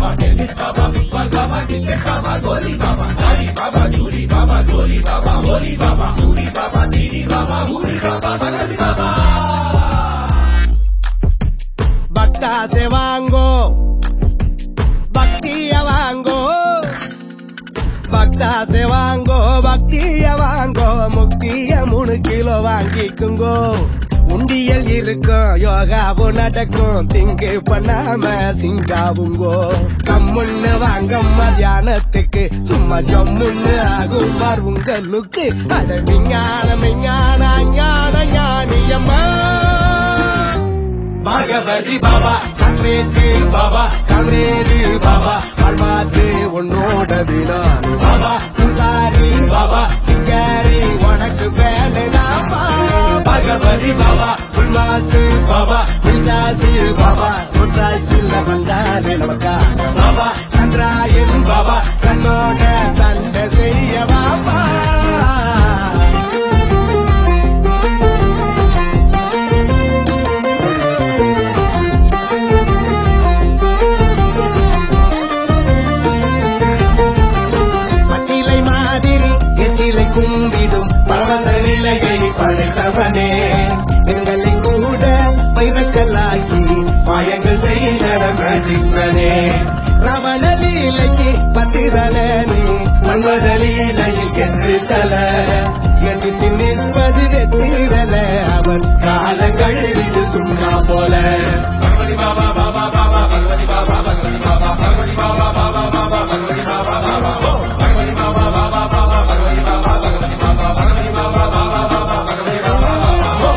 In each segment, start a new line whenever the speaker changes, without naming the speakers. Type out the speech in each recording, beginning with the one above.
பக்தா சே வாங்கோ பக்திய வாங்கோ பக்தா சே வாங்கோ பக்திய வாங்கோ முக்திய மூணு கிலோ வாங்கிக்குங்கோ உண்டியல் இருக்கும் யோகாவும் நடக்கும் திங்கு பண்ணாம சிங்காவுங்கோ கம்முன்னு வாங்க மத்தியானத்துக்கு சும்மா ஜம்முன்னு ஆகும் பார் உங்களுக்கு அட விஞ்ஞான விஞ்ஞான ஞான ஞானியம்மா பகவதி பாபா கண்மேத்து பாபா கமரேது பாபா கல்மாத்து உன்னோட வினான் பாபா சுதாரி பாபா சிங்காரி உனக்கு வேணுதாப்பா பகவதி பாபா புல்மாசு பாபா புல்காசு பாபா புல்காசில் வந்தாரு நமக்காக பாபா கன்றாயன் பாபா கண்ணோட சண்டை செய்ய பாபா பச்சிலை மாதிரி எச்சிலை கும்பிடும் பரவச நிலையை படைத்தவனே எங்களை கூட பைதக்கல்லாக்கி மாயங்கள் செய்த மேஜிக்னே ரவண லீலைக்கு பத்திரலனே மன்மத லீலையில் கென்று தல எதிர்த்து நிற்பது வெத்திரல அவன் காலங்கள் இது சும்மா போல பகவதி பாபா பாபா பாபா பகவதி பாபா பகவதி பாபா பகவதி பாபா பாபா பாபா பகவதி பாபா பாபா பகவதி பாபா பாபா பாபா பகவதி பாபா பகவதி பாபா பகவதி பாபா பாபா பாபா பகவதி பாபா பாபா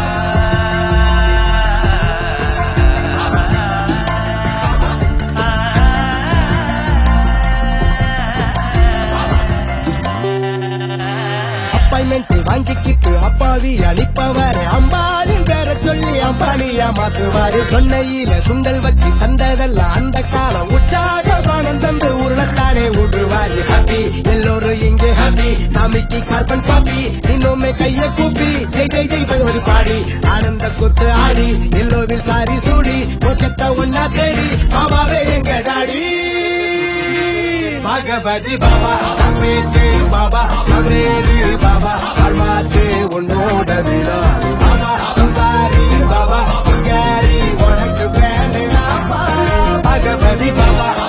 அப்பாயின்மெண்ட் வாங்கிக்கிட்டு அப்பாவி அனுப்பவாரு அம்பானி வேற சொல்லி அம்பானியா மாத்துவாரு சொன்னையில சுண்டல் வச்சு தந்ததெல்லாம் அந்த காலம் உற்சாக பானம் தந்து உருளத்தானே விடுவாரு ஹாப்பி எல்லோரும் இங்கே ஹாப்பி சாமிக்கு கார்பன் காப்பி இன்னுமே கைய கூப்பி ஜெய் ஜெய் ஜெய் பகவதி பாடி ஆனந்த குத்து ஆடி எல்லோவில் சாரி சூடி மோச்சத்தை ஒன்னா தேடி பாபாவே எங்க டாடி பகவதி பாபா கம்பேத்து பாபா கபரேது பாபா கர்மாத்து உன்னோட வினாது பாபா சம்சாரி பாபா சிங்காரி உனக்கு வேணுதாப்பா பகவதி பாபா